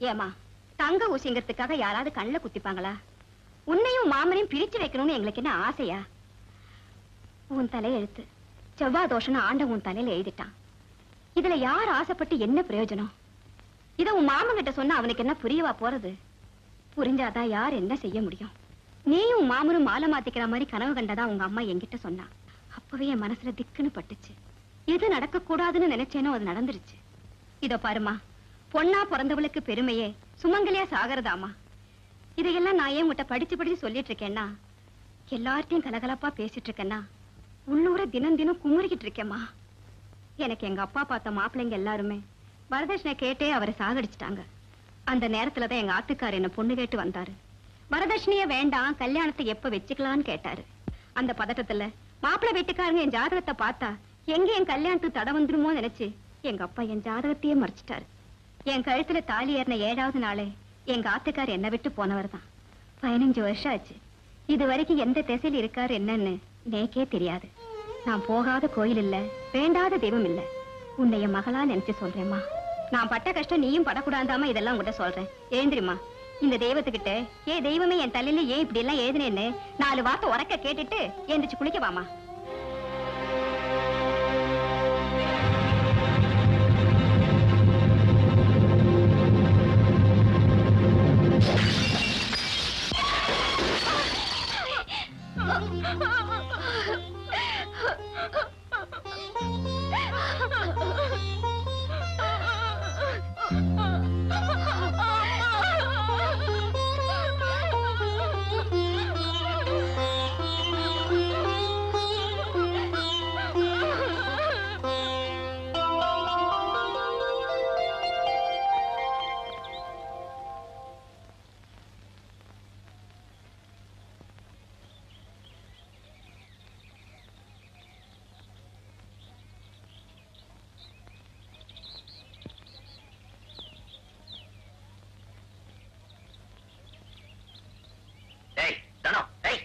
ஏமா தங்க ஊசிங்கிறதுக்காக யாராவது கண்ணுல குத்திப்பாங்களா உன்னையும் மாமனையும் பிரிச்சு வைக்கணும்னு எங்களுக்கு என்ன ஆசையா உன் தலையெழுத்து செவ்வாய் தோஷம்னு ஆண்ட உன் தலையில எழுதிட்டான் இதுல யார் ஆசைப்பட்டு என்ன பிரயோஜனம் இத உன் மாமன் கிட்ட சொன்னா அவனுக்கு என்ன புரியவா போறது புரிஞ்சாதான் யார் என்ன செய்ய முடியும் நீயும் உன் மாமனும் மாலை மாத்திக்கிற மாதிரி கனவு கண்டதா உங்க அம்மா என்கிட்ட சொன்னா அப்பவே என் மனசுல திக்குன்னு பட்டுச்சு எது நடக்க கூடாதுன்னு நினைச்சேனோ அது நடந்துருச்சு இதோ பாருமா பொண்ணா பிறந்தவளுக்கு பெருமையே சுமங்கலியா சாகரதாமா இதையெல்லாம் நான் ஏன் உங்கள்கிட்ட படிச்சு படிச்சு சொல்லிட்டு இருக்கேன்னா எல்லார்ட்டையும் கலகலப்பா பேசிட்டு இருக்கேன்னா உள்ளூர தினம் தினம் குமுறிக்கிட்டு இருக்கேம்மா எனக்கு எங்க அப்பா பார்த்த மாப்பிள்ளைங்க எல்லாருமே வரதட்சணை கேட்டே அவரை சாகடிச்சிட்டாங்க அந்த நேரத்துல தான் எங்க ஆத்துக்கார் என்ன பொண்ணு கேட்டு வந்தாரு வரதட்சணையே வேண்டாம் கல்யாணத்தை எப்ப வச்சுக்கலாம்னு கேட்டாரு அந்த பதட்டத்துல மாப்பிள்ளை வீட்டுக்காரங்க என் ஜாதகத்தை பார்த்தா எங்க என் கல்யாணத்துக்கு தடை வந்துருமோ நினைச்சு எங்க அப்பா என் ஜாதகத்தையே மறைச்சிட்டாரு என் கழுத்துல தாலி ஏறின ஏழாவது நாளே எங்க ஆத்துக்கார் என்னை விட்டு போனவர் தான் பதினஞ்சு வருஷம் ஆச்சு இது வரைக்கும் எந்த திசையில் இருக்காரு என்னன்னு நேக்கே தெரியாது நான் போகாத கோயில் இல்ல வேண்டாத தெய்வம் இல்ல உன்னை என் மகளா நினைச்சு சொல்றேம்மா நான் பட்ட கஷ்டம் நீயும் படக்கூடாதாம இதெல்லாம் உங்ககிட்ட சொல்றேன் எழுந்திரிம்மா இந்த தெய்வத்துக்கிட்ட ஏ தெய்வமே என் தலையில ஏன் இப்படி எல்லாம் எழுதுனேன்னு நாலு வார்த்தை உறக்க கேட்டுட்டு எந்திரிச்சு குளிக்க வாமா டேய் தனம் டேய்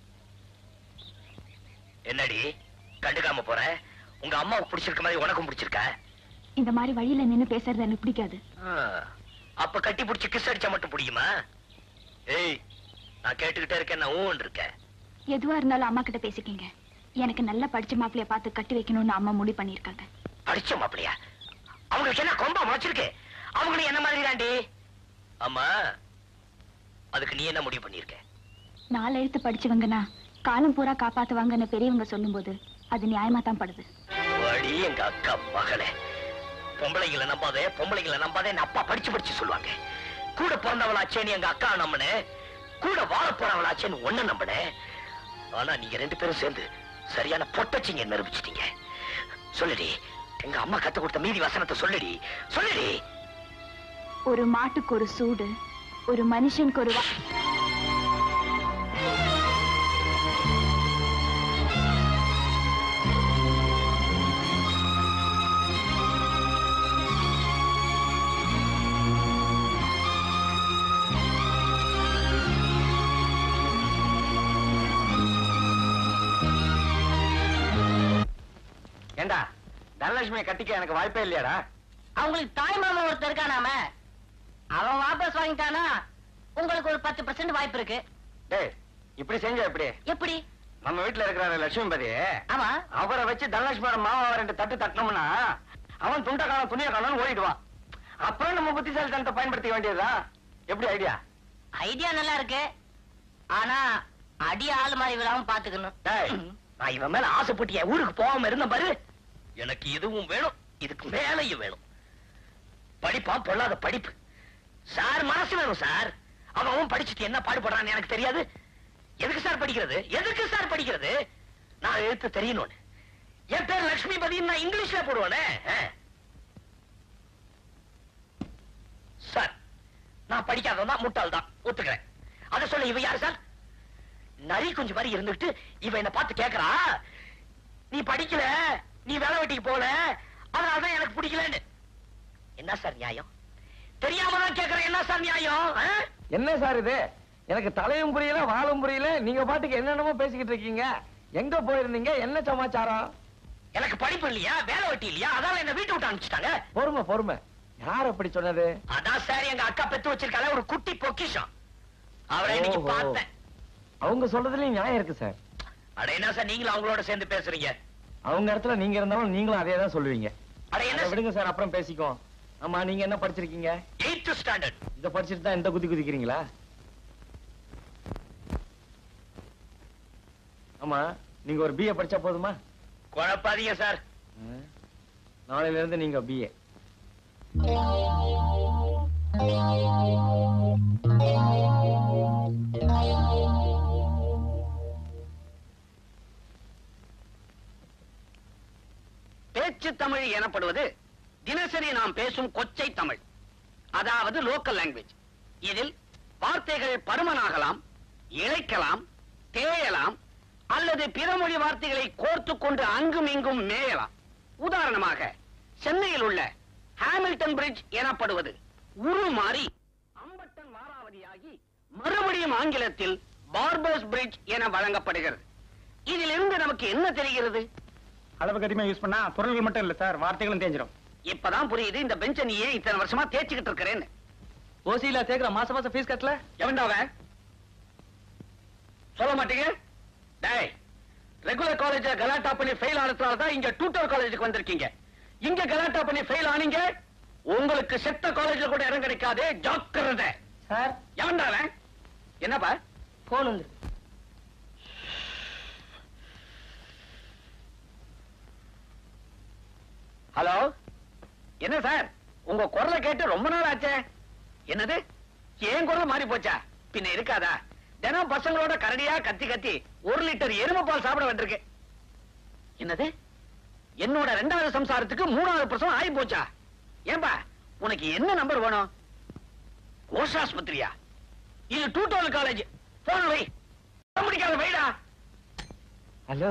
என்னடி கண்டுக்காம போற உங்க அம்மாவுக்கு பிடிச்சிருக்க மாதிரி உனக்கும் பிடிச்சிருக்கா இந்த மாதிரி வழியில நின்னு பேசுறது எனக்கு பிடிக்காது ஆ, அப்ப கட்டி பிடிச்சி கிஸ் அடிச்சா மட்டும் பிடிக்குமா ஏய் நான் கேட்டுக்கிட்டே இருக்கேன் நான் ஊன் இருக்கேன் எதுவா இருந்தாலும் அம்மா கிட்ட பேசிக்கங்க எனக்கு நல்லா படிச்ச மாப்பிளைய பார்த்து கட்டி வைக்கணும்னு அம்மா முடிவு பண்ணிருக்காங்க படிச்ச மாப்பிளையா அவங்களுக்கு என்ன கொம்பா முளைச்சிருக்கு அவங்களும் என்ன மாதிரி தாண்டி ஆமா அதுக்கு நீ என்ன முடிவு பண்ணிருக்க நாலு எழுத்து படிச்சவங்கன்னா காலம் பூரா காப்பாத்துவாங்கன்னு பெரியவங்க சொல்லும்போது அது நியாயமா தான் படுது வடி எங்க அக்கா மகளே பொம்பளைங்களை நம்பாதே பொம்பளைங்களை நம்பாதே என் அப்பா படிச்சு படிச்சு சொல்லுவாங்க கூட பிறந்தவளாச்சேன்னு எங்க அக்கா நம்பினே கூட வாழ போறவளாச்சேன்னு ஒண்ணு நம்பினே ஆனா நீங்க ரெண்டு பேரும் சேர்ந்து சரியான பொட்டச்சிங்க நிரூபிச்சிட்டீங்க சொல்லுடி எங்க அம்மா கத்து கொடுத்த மீதி வசனத்தை சொல்லுடி சொல்லுடி ஒரு மாட்டுக்கு ஒரு சூடு ஒரு மனுஷனுக்கு ஒரு வா- ஏண்டா தனலட்சுமியை கட்டிக்க எனக்கு வாய்ப்பே இல்லையாடா அவங்களுக்கு தாய் மாமன் ஒருத்தர் இருக்கானாம அவன் வாபஸ் வாங்கிட்டானா உங்களுக்கு ஒரு பத்து பர்சன்ட் வாய்ப்பு இருக்கு டேய் இப்படி செஞ்ச எப்படி எப்படி நம்ம வீட்டுல இருக்கிற லட்சுமிபதி ஆமா அவரை வச்சு தனலட்சுமியோட மாமா ரெண்டு தட்டு தட்டினோம்னா அவன் துண்ட காலம் துணிய காலம் ஓடிடுவான் அப்புறம் நம்ம புத்திசாலித்தனத்தை பயன்படுத்திக்க வேண்டியதுதான் எப்படி ஐடியா ஐடியா நல்லா இருக்கு ஆனா அடி ஆள் மாதிரி விழாம பாத்துக்கணும் டேய், நான் இவன் மேல ஆசைப்பட்டு என் ஊருக்கு போகாம இருந்த பாரு எனக்கு இதுவும் வேணும் இதுக்கு மேலையும் வேணும் படிப்பா பொல்லாத படிப்பு சார் மனசு வேணும் சார் அவன் அவன் படிச்சுட்டு என்ன பாடுபடுறான்னு எனக்கு தெரியாது எதுக்கு சார் படிக்கிறது எதுக்கு சார் படிக்கிறது நான் எழுத்து தெரியணும்னு என் பேர் லட்சுமி பதின்னு நான் இங்கிலீஷ்ல போடுவானே ஆ. சார் நான் படிக்காதவன் தான் முட்டாள் தான் ஒத்துக்கிறேன் அதை சொல்ல இவ யார் சார் நரி கொஞ்சம் மாதிரி இருந்துட்டு இவ என்ன பார்த்து கேக்குறா நீ படிக்கல நீ வேலை வெட்டிக்கு போல அதனாலதான் எனக்கு பிடிக்கலன்னு என்ன சார் நியாயம் தெரியாம தான் கேக்குறேன் என்ன சார் நியாயம் ஆ? என்ன சார் இது எனக்கு தலையும் புரியல வாழும் புரியல நீங்க பாட்டுக்கு என்னென்னமோ பேசிக்கிட்டு இருக்கீங்க எங்க போயிருந்தீங்க என்ன சமாச்சாரம் எனக்கு படிப்பு இல்லையா வேலை வெட்டி இல்லையா அதால என்ன வீட்டு விட்டு அனுப்பிச்சிட்டாங்க பொறுமை பொறுமை யார் அப்படி சொன்னது அதான் சார் எங்க அக்கா பெத்து வச்சிருக்கால ஒரு குட்டி பொக்கிஷம் அவரை இன்னைக்கு ஓஹோ. பார்த்தேன் அவங்க சொல்றதுலயும் நியாயம் இருக்கு சார் அட என்ன சார் நீங்களும் அவங்களோட சேர்ந்து பேசுறீங்க அவங்க இடத்துல நீங்க இருந்தாலும் நீங்களும் அதே தான் சொல்லுவீங்க அட அதை என்ன விடுங்க சார் அப்புறம் பேசிக்குவோம் ஆமா நீங்க என்ன படிச்சிருக்கீங்க எயித்து ஸ்டாண்டர்ட் இத படிச்சிட்டு தான் இந்த குதி குதிக்கிறீங்களா ஆமா நீங்க ஒரு பிஏ படிச்சா போதுமா குழப்பாதீங்க சார் நாளையில இருந்து நீங்க பிஏ பேச்சு தமிழ் எனப்படுவது தினசரி நாம் பேசும் கொச்சை தமிழ் அதாவது லோக்கல் லாங்குவேஜ் இதில் வார்த்தைகள் பருமனாகலாம் இழைக்கலாம் தேயலாம் அல்லது பிற மொழி வார்த்தைகளை கோர்த்து கொண்டு அங்கும் இங்கும் மேயலாம் உதாரணமாக சென்னையில் உள்ள ஹாமில்டன் பிரிட்ஜ் எனப்படுவது உருமாறி அம்பட்டன் வாராவதியாகி மறுபடியும் ஆங்கிலத்தில் பார்பர்ஸ் பிரிட்ஜ் என வழங்கப்படுகிறது இதிலிருந்து நமக்கு என்ன தெரிகிறது அளவுக்கு அதிகமா யூஸ் பண்ணா பொருள்கள் மட்டும் இல்ல சார் வார்த்தைகளும் தேஞ்சிரும் இப்பதான் புரியுது இந்த பெஞ்ச நீ ஏன் இத்தனை வருஷமா தேய்ச்சிக்கிட்டு இருக்கிறேன்னு ஓசியில சேர்க்கிற மாசம் மாசம் ஃபீஸ் கட்டல எவன்டா அவன் சொல்ல மாட்டீங்க டேய் ரெகுலர் காலேஜ் கலாட்டா பண்ணி ஃபெயில் ஆனதுனால தான் இங்க டூட்டர் காலேஜுக்கு வந்திருக்கீங்க இங்க கலாட்டா பண்ணி ஃபெயில் ஆனீங்க உங்களுக்கு செத்த காலேஜ்ல கூட இடம் கிடைக்காது ஜாக்கிரதை சார் எவன்டா அவன் என்னப்பா போன் வந்து ஹலோ என்ன சார் உங்க குரலை கேட்டு ரொம்ப நாள் ஆச்சே என்னது ஏன் குரல் மாறி போச்சா பின்ன இருக்காதா தினம் பசங்களோட கரடியா கத்தி கத்தி ஒரு லிட்டர் எருமை பால் சாப்பிட வந்திருக்கு என்னது என்னோட ரெண்டாவது சம்சாரத்துக்கு மூணாவது பிரசவம் ஆகி போச்சா ஏன்பா உனக்கு என்ன நம்பர் வேணும் கோஷாஸ்பத்திரியா இது டூட்டோல் காலேஜ் போன் வை முடிக்காத வைடா ஹலோ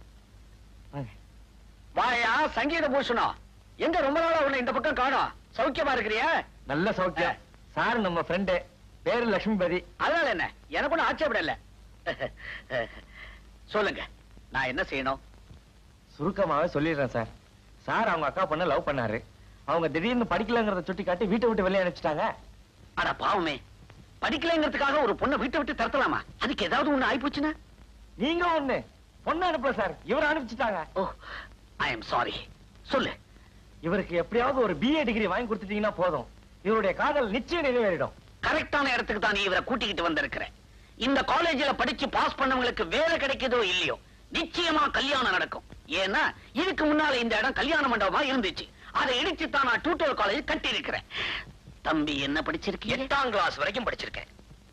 வாயா சங்கீத பூஷணம் எங்க ரொம்ப நாளா உன்னை இந்த பக்கம் காணோம் சௌக்கியமா இருக்கிறியா நல்ல சௌக்கியம் சார் நம்ம ஃப்ரெண்டு பேரு லட்சுமிபதி அதனால என்ன எனக்கு ஒண்ணும் ஆட்சேபம் இல்ல சொல்லுங்க நான் என்ன செய்யணும் சுருக்கமாவே சொல்லிடுறேன் சார் சார் அவங்க அக்கா பொண்ண லவ் பண்ணாரு அவங்க திடீர்னு படிக்கலங்கிறத சுட்டி காட்டி வீட்டை விட்டு வெளியே அனுப்பிச்சிட்டாங்க அட பாவமே படிக்கலைங்கிறதுக்காக ஒரு பொண்ணை வீட்டை விட்டு தரத்தலாமா அதுக்கு ஏதாவது ஒண்ணு ஆயிப்போச்சுன்னா நீங்க ஒண்ணு பொண்ணு அனுப்பல சார் இவர் அனுப்பிச்சிட்டாங்க ஓ ஐ எம் சாரி சொல்லு இவருக்கு எப்படியாவது ஒரு பிஏ டிகிரி வாங்கி கொடுத்துட்டீங்கன்னா போதும் இவருடைய காதல் நிச்சயம் நிறைவேறிடும் கரெக்டான இடத்துக்கு தான் நீ இவரை கூட்டிக்கிட்டு வந்திருக்கிற இந்த காலேஜ்ல படிச்சு பாஸ் பண்ணவங்களுக்கு வேலை கிடைக்குதோ இல்லையோ நிச்சயமா கல்யாணம் நடக்கும் ஏன்னா இதுக்கு முன்னால இந்த இடம் கல்யாண மண்டபமா இருந்துச்சு அதை இடிச்சு தான் நான் டூட்டோர் காலேஜ் கட்டி இருக்கிறேன் தம்பி என்ன படிச்சிருக்கீங்க எட்டாம் கிளாஸ் வரைக்கும் படிச்சிருக்கேன்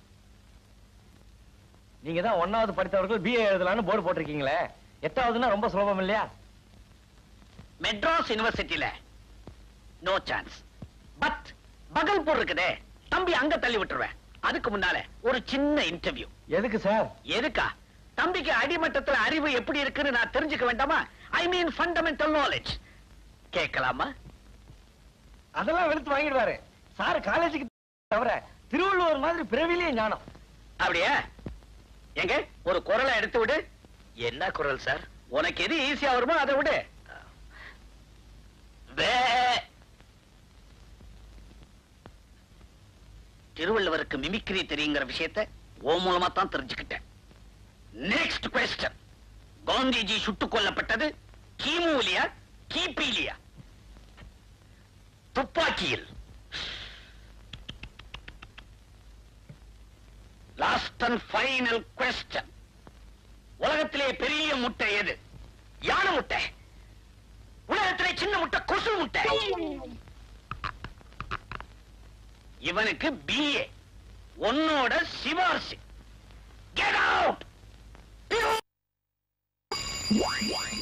நீங்க தான் ஒன்னாவது படித்தவர்கள் பிஏ எழுதலாம்னு போர்டு போட்டிருக்கீங்களே எட்டாவதுன்னா ரொம்ப சுலபம் இல்லையா மெட்ராஸ் யுனிவர்சிட்டியில நோ சான்ஸ் பட் பகல்பூர் இருக்குதே தம்பி அங்க தள்ளி விட்டுருவேன் அதுக்கு முன்னால ஒரு சின்ன இன்டர்வியூ எதுக்கு சார் எதுக்கா தம்பிக்கு அடிமட்டத்துல அறிவு எப்படி இருக்குன்னு நான் தெரிஞ்சுக்க வேண்டாமா ஐ மீன் ஃபண்டமெண்டல் நாலேஜ் கேட்கலாமா அதெல்லாம் வெளுத்து வாங்கிடுவாரு சார் காலேஜுக்கு தவிர திருவள்ளுவர் மாதிரி பிறவிலேயே ஞானம் அப்படியா எங்க ஒரு குரலை எடுத்து விடு என்ன குரல் சார் உனக்கு எது ஈஸியா வருமோ அதை விடு வே திருவள்ளுவருக்கு மிமிக்ரி தெரியுங்கிற விஷயத்தை ஓ மூலமா தான் தெரிஞ்சுக்கிட்டேன் நெக்ஸ்ட் கொஸ்டின் காந்திஜி சுட்டுக் கொல்லப்பட்டது கிமுலியா கிபிலியா துப்பாக்கியில் லாஸ்ட் அண்ட் ஃபைனல் கொஸ்டின் உலகத்திலே பெரிய முட்டை எது யானை முட்டை உலகத்திலே சின்ன முட்டை கொசு முட்டை இவனுக்கு பிஏ உன்னோட சிபார்சு கெட் அவுட்